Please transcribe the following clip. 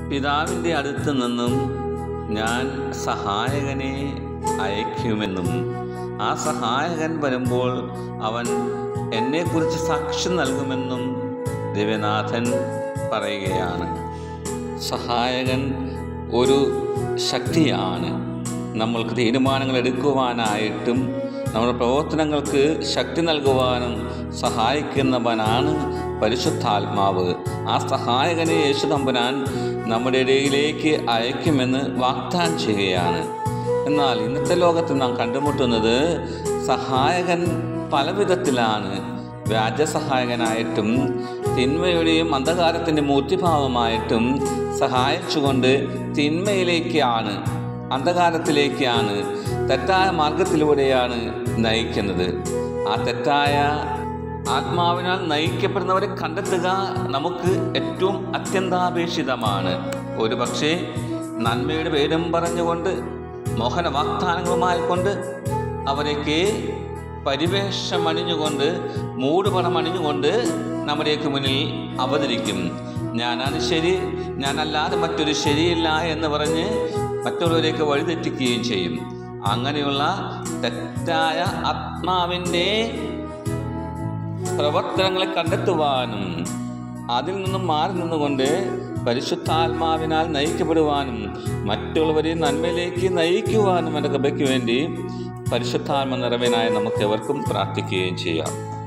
പിതാവിൻ്റെ അടുത്ത് നിന്നും ഞാൻ സഹായകനെ അയക്കുമെന്നും ആ സഹായകൻ വരുമ്പോൾ അവൻ എന്നെക്കുറിച്ച് സാക്ഷ്യം നൽകുമെന്നും ദിവ്യനാഥൻ പറയുകയാണ് സഹായകൻ ഒരു ശക്തിയാണ് നമ്മൾക്ക് തീരുമാനങ്ങൾ എടുക്കുവാനായിട്ടും നമ്മുടെ പ്രവർത്തനങ്ങൾക്ക് ശക്തി നൽകുവാനും സഹായിക്കുന്നവനാണ് പരിശുദ്ധാത്മാവ് ആ സഹായകനെ യേശുതമ്പുരാൻ നമ്മുടെ ഇടയിലേക്ക് അയക്കുമെന്ന് വാഗ്ദാനം ചെയ്യുകയാണ് എന്നാൽ ഇന്നത്തെ ലോകത്ത് നാം കണ്ടുമുട്ടുന്നത് സഹായകൻ പല വിധത്തിലാണ് വ്യാജസഹായകനായിട്ടും തിന്മയുടെയും അന്ധകാരത്തിൻ്റെ മൂർത്തിഭാവമായിട്ടും സഹായിച്ചുകൊണ്ട് തിന്മയിലേക്കാണ് അന്ധകാരത്തിലേക്കാണ് തെറ്റായ മാർഗത്തിലൂടെയാണ് നയിക്കുന്നത് ആ തെറ്റായ ആത്മാവിനാൽ നയിക്കപ്പെടുന്നവരെ കണ്ടെത്തുക നമുക്ക് ഏറ്റവും അത്യന്താപേക്ഷിതമാണ് ഒരു പക്ഷേ നന്മയുടെ പേരും പറഞ്ഞുകൊണ്ട് മോഹന വാഗ്ദാനങ്ങളുമായി കൊണ്ട് അവരേക്ക് പരിവേഷമണിഞ്ഞുകൊണ്ട് മൂടുപടം അണിഞ്ഞുകൊണ്ട് നമ്മുടെയൊക്കെ മുന്നിൽ അവതരിക്കും ഞാനാണ് ശരി ഞാനല്ലാതെ മറ്റൊരു ശരിയില്ല എന്ന് പറഞ്ഞ് മറ്റുള്ളവരേക്ക് വഴിതെറ്റിക്കുകയും ചെയ്യും അങ്ങനെയുള്ള തെറ്റായ ആത്മാവിൻ്റെ പ്രവർത്തനങ്ങളെ കണ്ടെത്തുവാനും അതിൽ നിന്നും മാറി നിന്നുകൊണ്ട് പരിശുദ്ധാത്മാവിനാൽ നയിക്കപ്പെടുവാനും മറ്റുള്ളവരെ നന്മയിലേക്ക് നയിക്കുവാനും എൻ്റെ കൃപയ്ക്ക് വേണ്ടി പരിശുദ്ധാത്മ നിറവിനായി നമുക്ക് എവർക്കും പ്രാർത്ഥിക്കുകയും ചെയ്യാം